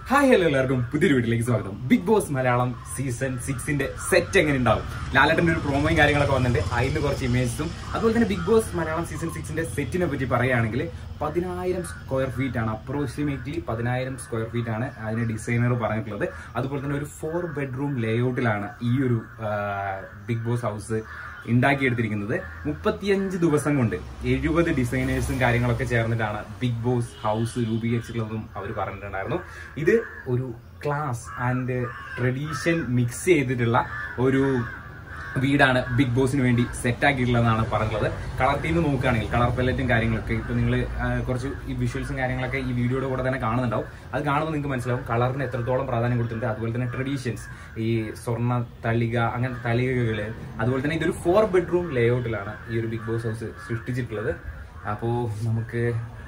hi hello എല്ലാവർക്കും പുതിയൊരു വീട്ടിലേക്ക് സ്വാഗതം ബിഗ് ബോസ് മലയാളം സീസൺ സിക്സിന്റെ സെറ്റ് എങ്ങനെ ഉണ്ടാവും ലാലേട്ടന്റെ ഒരു പ്രോമോയും കാര്യങ്ങളൊക്കെ വന്നിട്ടുണ്ട് അതിന് കുറച്ച് ഇമേജസും അതുപോലെ തന്നെ ബിഗ് ബോസ് മലയാളം സീസൺ സിക്സിന്റെ സെറ്റിനെ പറ്റി പറയുകയാണെങ്കിൽ പതിനായിരം സ്ക്വയർ ഫീറ്റ് ആണ് അപ്രോക്സിമേറ്റ്ലി പതിനായിരം സ്ക്വയർ ഫീറ്റ് ആണ് അതിന് ഡിസൈനർ പറഞ്ഞിട്ടുള്ളത് അതുപോലെ തന്നെ ഒരു ഫോർ ബെഡ്റൂം ലേഔട്ടിലാണ് ഈ ഒരു ബിഗ് ബോസ് ഹൗസ് ഉണ്ടാക്കിയെടുത്തിരിക്കുന്നത് മുപ്പത്തിയഞ്ച് ദിവസം കൊണ്ട് എഴുപത് ഡിസൈനേഴ്സും കാര്യങ്ങളൊക്കെ ചേർന്നിട്ടാണ് ബിഗ് ബോസ് ഹൗസ് രൂപീകരിച്ചിട്ടുള്ളതും അവർ പറഞ്ഞിട്ടുണ്ടായിരുന്നു ഇത് ഒരു ക്ലാസ് ആൻഡ് ട്രഡീഷൻ മിക്സ് ചെയ്തിട്ടുള്ള ഒരു വീടാണ് ബിഗ് ബോസിന് വേണ്ടി സെറ്റ് ആക്കിയിട്ടുള്ളതെന്നാണ് പറഞ്ഞിട്ടുള്ളത് കളർ ടീം നോക്കുകയാണെങ്കിൽ കളർ പെല്ലറ്റും കാര്യങ്ങളൊക്കെ ഇപ്പൊ നിങ്ങൾ കുറച്ച് ഈ വിഷ്വൽസും കാര്യങ്ങളൊക്കെ ഈ വീഡിയോയുടെ കൂടെ തന്നെ കാണുന്നുണ്ടാവും അത് കാണുമ്പോൾ നിങ്ങൾക്ക് മനസ്സിലാവും കളറിന് എത്രത്തോളം പ്രാധാന്യം കൊടുത്തിട്ടുണ്ട് അതുപോലെ തന്നെ ട്രഡീഷൻസ് ഈ സ്വർണ്ണ തളിക അങ്ങനത്തെ തളികകള് അതുപോലെ തന്നെ ഇതൊരു ഫോർ ബെഡ്റൂം ലേഔട്ടിലാണ് ഈ ഒരു ബിഗ് ബോസ് ഹൗസ് സൃഷ്ടിച്ചിട്ടുള്ളത് അപ്പോൾ നമുക്ക്